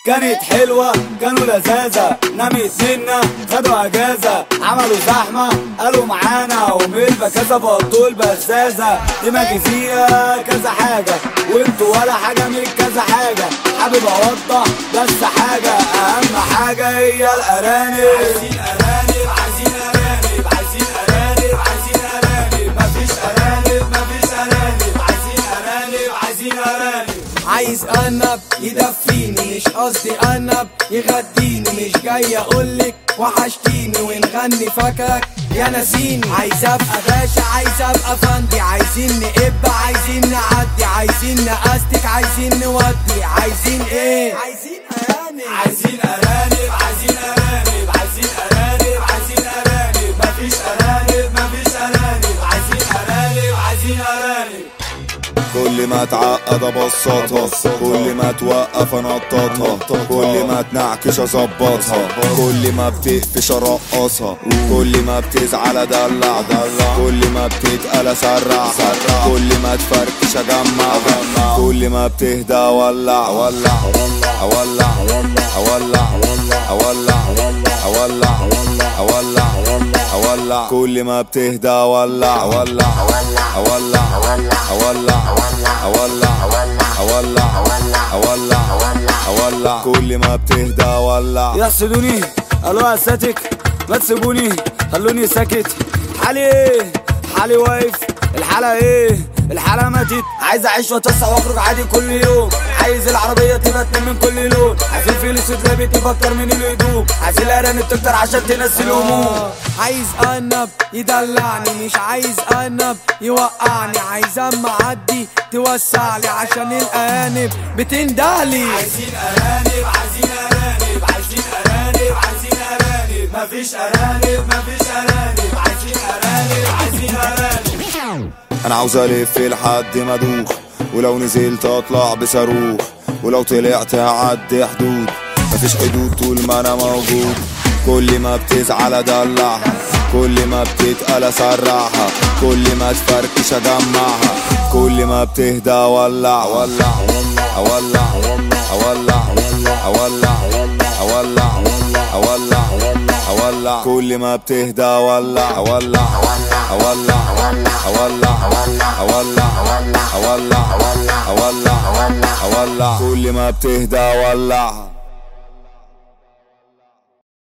كانت حلوة كانوا لذاذة نامت منا خدوا اجازة عملوا زحمة قالوا معانا وملبة كذا بطول بزازة دماغي فيها كذا حاجة وانتوا ولا حاجة من كذا حاجة حابب اوضح بس حاجة اهم حاجة هي الارانب عايزين ارانب عايزين ارانب عايزين ارانب عايزين ارانب مفيش ارانب مفيش ارانب عايزين ارانب عايزين ارانب عايز ارنب يدفيني مش قصدي ارنب يغديني مش جاي اقولك وحشتيني ونغني فاكرك يا نسيني عايز ابقى باشا عايز ابقى فندي عايزين نقب عايزين نعدي عايزين نقستك عايزين نودي عايزين ايه عايزين ارانب عايزين ارانب عايزين ارانب عايزين ارانب عايزين ارانب مفيش ارانب مفيش ارانب عايزين ارانب عايزين ارانب كل ما تعقد ابسطها كل ما توقف انططها كل ما تنعكش اظبطها كل ما بتقفش ارقصها كل ما بتزعل ادلع كل ما بتتقل اسرع كل ما تفركش اجمع كل ما بتهدى اولع اولع اولع اولع اولع اولع اولع اولع كل ما بتهدى اولع اولع اولع اولع اولع اولع اولع اولع كل ما بتهدى اولع يحسدوني قالوا اساتك ما تسيبوني خلوني ساكت حالي ايه حالي واقف الحالة ايه الحالة ماتت عايز اعيش واتوسع واخرج عادي كل يوم عايز العربية تبقى اتنين من كل لون عايز الفلوس تلاقي تبقى اكتر من الهدوم عايز الارانب تكتر عشان تنسي الهموم عايز ارنب يدلعني مش عايز ارنب يوقعني عايز اما اعدي توسع لي عشان الارانب بتندهلي عايزين ارانب عايزين ارانب عايزين ارانب عايزين ارانب مفيش ارانب مفيش ارانب عايزين ارانب عايزين ارانب انا عاوز الف لحد ما ادوخ ولو نزلت اطلع بصاروخ ولو طلعت هعدي حدود مفيش حدود طول ما انا موجود كل ما بتزعل ادلعها كل ما بتتقل اسرعها كل ما تفركش اجمعها كل ما بتهدى اولع اولع اولع اولع اولع اولع اولع اولع كل ما بتهدى اولع اولع اولع اولع اولع اولع اولع اولع كل ما بتهدى اولع